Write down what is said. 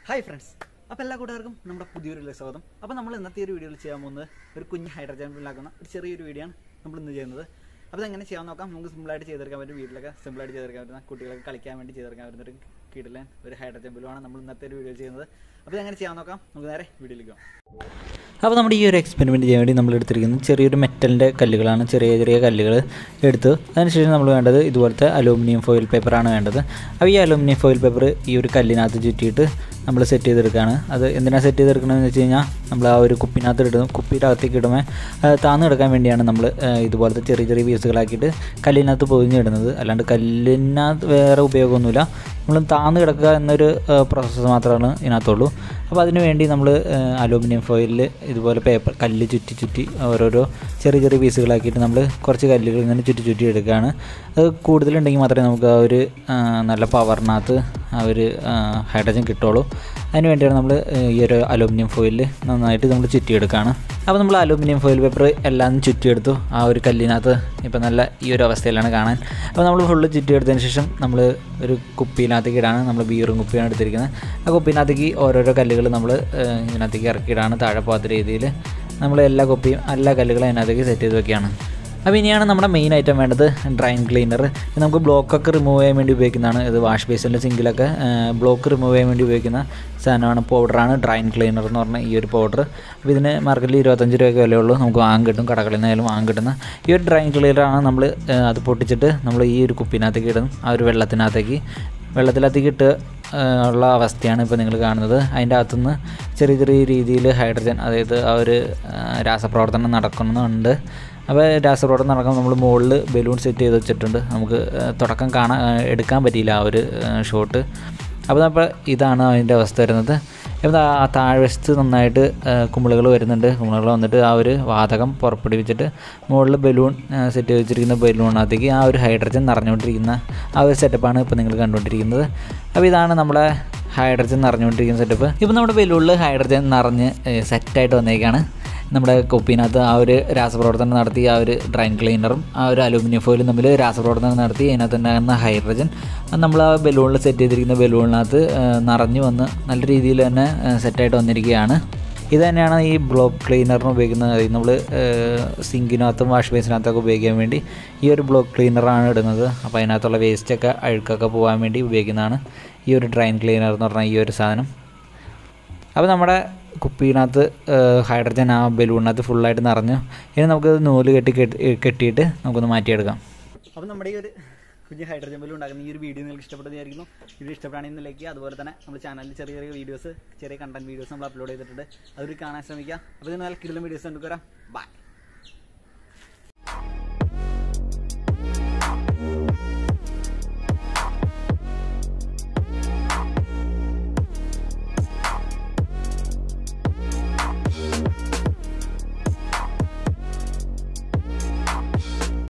hi friends അപ്പോൾ എല്ലാ കൂട്ടുകാർക്കും നമ്മുടെ പുതിയൊരു വീഡിയോ സ്വാഗതം അപ്പോൾ നമ്മൾ ഇന്നത്തെ ഒരു വീഡിയോയിൽ ചെയ്യാൻ പോകുന്നത് ഒരു കുഞ്ഞ് ഹൈഡ്രജൻ ബില്ലാക്കുന്ന ഒരു ചെറിയൊരു വീഡിയോ ആണ് നമ്മൾ ഇന്ന് ചെയ്യുന്നത് അപ്പോൾ ഇതെങ്ങനെ ചെയ്യാൻ നോക്കാം നമുക്ക് സിമ്പിളായിട്ട് ചെയ്തെടുക്കാൻ പറ്റും വീട്ടിലൊക്കെ സിമ്പിളായിട്ട് ചെയ്തെടുക്കാൻ പറ്റുന്ന കുട്ടികളൊക്കെ കളിക്കാൻ വേണ്ടി ചെയ്തെടുക്കാൻ പറ്റുന്ന ഒരു കിടിലൻ ഒരു ഹൈഡ്രജൻ ബില്ലുമാണ് നമ്മൾ ഇന്നത്തെ ഒരു വീഡിയോ ചെയ്യുന്നത് അപ്പോൾ ഇതെങ്ങനെ ചെയ്യാൻ നോക്കാം നമുക്ക് നേരെ വീഡിയോയിലേക്ക് പോകാം അപ്പോൾ നമ്മുടെ ഈ ഒരു എക്സ്പെരിമെൻറ്റ് ചെയ്യാൻ വേണ്ടി നമ്മൾ എടുത്തിരിക്കുന്നത് ചെറിയൊരു മെറ്റലിൻ്റെ കല്ലുകളാണ് ചെറിയ ചെറിയ കല്ലുകൾ എടുത്ത് അതിനുശേഷം നമ്മൾ വേണ്ടത് ഇതുപോലത്തെ അലൂമിനിയം ഫോയിൽ പേപ്പറാണ് വേണ്ടത് അപ്പോൾ ഈ അലൂമിനിയം ഫോയിൽ പേപ്പർ ഈ ഒരു കല്ലിനകത്ത് ചുറ്റിയിട്ട് നമ്മൾ സെറ്റ് ചെയ്തെടുക്കുകയാണ് അത് എന്തിനാണ് സെറ്റ് ചെയ്തെടുക്കണമെന്ന് വെച്ച് കഴിഞ്ഞാൽ നമ്മൾ ആ ഒരു കുപ്പിനകത്ത് ഇടുന്നു കുപ്പിയുടെ അകത്തേക്ക് ഇടുമ്പോൾ താന്ന് കിടക്കാൻ വേണ്ടിയാണ് നമ്മൾ ഇതുപോലത്തെ ചെറിയ ചെറിയ പീസുകളാക്കിയിട്ട് കല്ലിനകത്ത് പൊതിഞ്ഞിടുന്നത് അല്ലാണ്ട് കല്ലിനകത്ത് വേറെ ഉപയോഗമൊന്നുമില്ല നമ്മൾ താന്ന് കിടക്കുക എന്നൊരു പ്രോസസ്സ് മാത്രമാണ് ഇതിനകത്തുള്ളൂ അപ്പോൾ അതിന് വേണ്ടി നമ്മൾ അലൂമിനിയം ഫോയിലിൽ ഇതുപോലെ പേപ്പർ കല്ല് ചുറ്റി ചുറ്റി ഓരോരോ ചെറിയ ചെറിയ പീസുകളാക്കിയിട്ട് നമ്മൾ കുറച്ച് കല്ലുകൾ ഇങ്ങനെ ചുറ്റി ചുറ്റി എടുക്കുകയാണ് അത് കൂടുതലുണ്ടെങ്കിൽ മാത്രമേ നമുക്ക് ആ ഒരു ആ, നല്ല പവറിനകത്ത് ആ ഒരു ഹൈഡ്രജൻ കിട്ടുള്ളൂ അതിന് വേണ്ടിയാണ് നമ്മൾ ഈ ഒരു അലൂമിനിയം ഫോയിലിൽ നന്നായിട്ട് നമ്മൾ ചുറ്റിയെടുക്കുകയാണ് അപ്പോൾ നമ്മൾ അലൂമിനിയം ഫോയിൽ പേപ്പർ എല്ലാം ചുറ്റിയെടുത്തു ആ ഒരു കല്ലിനകത്ത് ഇപ്പോൾ നല്ല ഈ ഒരു അവസ്ഥയിലാണ് കാണാൻ അപ്പോൾ നമ്മൾ ഫുള്ള് ചുറ്റിയെടുത്തതിന് ശേഷം നമ്മൾ ഒരു കുപ്പിയിനകത്തേക്ക് ഇടാണ് നമ്മൾ ബീറും കുപ്പിയാണ് എടുത്തിരിക്കുന്നത് ആ കുപ്പിനകത്തേക്ക് ഓരോരോ കല്ലുകൾ നമ്മൾ ഇതിനകത്തേക്ക് ഇറക്കിയിടാണ് താഴെ പോകാത്ത രീതിയിൽ നമ്മൾ എല്ലാ കുപ്പിയും എല്ലാ കല്ലുകളും അതിനകത്തേക്ക് സെറ്റ് ചെയ്ത് വെക്കുകയാണ് അപ്പോൾ ഇനിയാണ് നമ്മുടെ മെയിൻ ഐറ്റം വേണ്ടത് ഡ്രൈൻ ക്ലീനർ ഇത് നമുക്ക് ബ്ലോക്കൊക്കെ റിമൂവ് ചെയ്യാൻ വേണ്ടി ഉപയോഗിക്കുന്നതാണ് ഇത് വാഷ് ബേസിൻ്റെ സിങ്കിലൊക്കെ ബ്ലോക്ക് റിമൂവ് ചെയ്യാൻ വേണ്ടി ഉപയോഗിക്കുന്ന സാധനമാണ് പൗഡറാണ് ഡ്രൈൻ ക്ലീനർ എന്ന് പറഞ്ഞ ഈ ഒരു പൗഡർ അപ്പോൾ ഇതിന് മാർക്കറ്റിൽ ഇരുപത്തഞ്ച് രൂപയൊക്കെ വിലയുള്ളൂ നമുക്ക് വാങ്ങാൻ കിട്ടും കടകളിൽ നിന്നായാലും വാങ്ങാൻ കിട്ടുന്ന ഈ ഒരു ഡ്രൈൻ ക്ലീനറാണ് നമ്മൾ അത് പൊട്ടിച്ചിട്ട് നമ്മൾ ഈ ഒരു കുപ്പിനകത്തേക്ക് ഇടും ആ ഒരു വെള്ളത്തിനകത്തേക്ക് വെള്ളത്തിലകത്തേക്ക് ഇട്ട് ആ, ഉള്ള അവസ്ഥയാണ് ഇപ്പോൾ നിങ്ങൾ കാണുന്നത് അതിൻ്റെ അകത്തുനിന്ന് ചെറിയ ചെറിയ രീതിയിൽ ഹൈഡ്രജൻ അതായത് ആ ഒരു ആ, രാസപ്രവർത്തനം നടക്കുന്നുണ്ട് അപ്പോൾ രാസപ്രവർത്തനം നടക്കുമ്പോൾ നമ്മൾ മുകളിൽ ബലൂൺ സെറ്റ് ചെയ്ത് വെച്ചിട്ടുണ്ട് നമുക്ക് ആ, തുടക്കം കാണാൻ ആ, എടുക്കാൻ പറ്റിയില്ല ആ ഒരു ഷോട്ട് അപ്പോൾ അപ്പോൾ ഇതാണ് അതിൻ്റെ അവസ്ഥ വരുന്നത് അപ്പോൾ ആ താഴ്വശത്ത് നന്നായിട്ട് കുമിളുകൾ വരുന്നുണ്ട് കുമിളുകൾ വന്നിട്ട് ആ ഒരു വാതകം പുറപ്പെടുവിച്ചിട്ട് മുകളിൽ ബലൂൺ സെറ്റ് ചെയ്ത് വെച്ചിരിക്കുന്ന ബലൂണിനകത്തേക്ക് ആ ഒരു ഹൈഡ്രജൻ നിറഞ്ഞുകൊണ്ടിരിക്കുന്ന ആ ഒരു സെറ്റപ്പാണ് ഇപ്പോൾ നിങ്ങൾ കണ്ടുകൊണ്ടിരിക്കുന്നത് അപ്പോൾ ഇതാണ് നമ്മുടെ ഹൈഡ്രജൻ നിറഞ്ഞുകൊണ്ടിരിക്കുന്ന സെറ്റപ്പ് ഇപ്പോൾ നമ്മുടെ ബലൂണിൽ ഹൈഡ്രജൻ നിറഞ്ഞ് സെറ്റായിട്ട് വന്നേക്കാണ് നമ്മുടെ കുപ്പിനകത്ത് ആ ഒരു രാസപ്രവർത്തനം നടത്തി ആ ഒരു ഡ്രൈൻ ക്ലീനറും ആ ഒരു അലൂമിനിയം ഫോയിലും തമ്മിൽ രാസപ്രവർത്തനം നടത്തി അതിനകത്ത് ഉണ്ടാകുന്ന ഹൈഡ്രജൻ അത് നമ്മൾ ആ ബലൂണിൽ സെറ്റ് ചെയ്തിരിക്കുന്ന ബലൂണിനകത്ത് ആ, നിറഞ്ഞു വന്ന് നല്ല രീതിയിൽ തന്നെ ആ, സെറ്റായിട്ട് വന്നിരിക്കുകയാണ് ഇത് തന്നെയാണ് ഈ ബ്ലോക്ക് ക്ലീനറിന് ഉപയോഗിക്കുന്നത് നമ്മൾ സിങ്കിനകത്തും വാഷ് ബേസിനകത്തൊക്കെ ഉപയോഗിക്കാൻ വേണ്ടി ഈ ഒരു ബ്ലോക്ക് ക്ലീനറാണ് ഇടുന്നത് അപ്പോൾ അതിനകത്തുള്ള വേസ്റ്റൊക്കെ അഴുക്കൊക്കെ പോകാൻ വേണ്ടി ഉപയോഗിക്കുന്നതാണ് ഈ ഒരു ഡ്രൈൻ ക്ലീനർ എന്ന് പറഞ്ഞാൽ ഈ ഒരു സാധനം അപ്പോൾ നമ്മുടെ കുപ്പിനകത്ത് ഹൈഡ്രജൻ ആ ബലൂണിനകത്ത് ഫുള്ളായിട്ട് നിറഞ്ഞു ഇനി നമുക്ക് നൂല് കെട്ടി കെട്ടി കെട്ടിയിട്ട് നമുക്കൊന്ന് മാറ്റിയെടുക്കാം അപ്പോൾ നമ്മുടെ ഈ ഒരു കുഞ്ഞ് ഹൈഡ്രജൻ ബില്ല് ഉണ്ടാക്കുന്ന ഈ ഒരു വീഡിയോ നിങ്ങൾക്ക് ഇഷ്ടപ്പെട്ടെന്ന് വിചാരിക്കുന്നു വീഡിയോ ഇഷ്ടപ്പെടുകയാണെങ്കിൽ ലൈക്ക് ചെയ്യുക അതുപോലെ തന്നെ നമ്മുടെ ചാനലിൽ ചെറിയ ചെറിയ വീഡിയോസ് ചെറിയ കണ്ടന്റ് വീഡിയോസ് നമ്മൾ അപ്ലോഡ് ചെയ്തിട്ടുണ്ട് അതൊരു കാണാൻ ശ്രമിക്കുക അപ്പോൾ ഇത് നല്ല കിടലും വീഡിയോസ് കണ്ടുവരാം ബൈ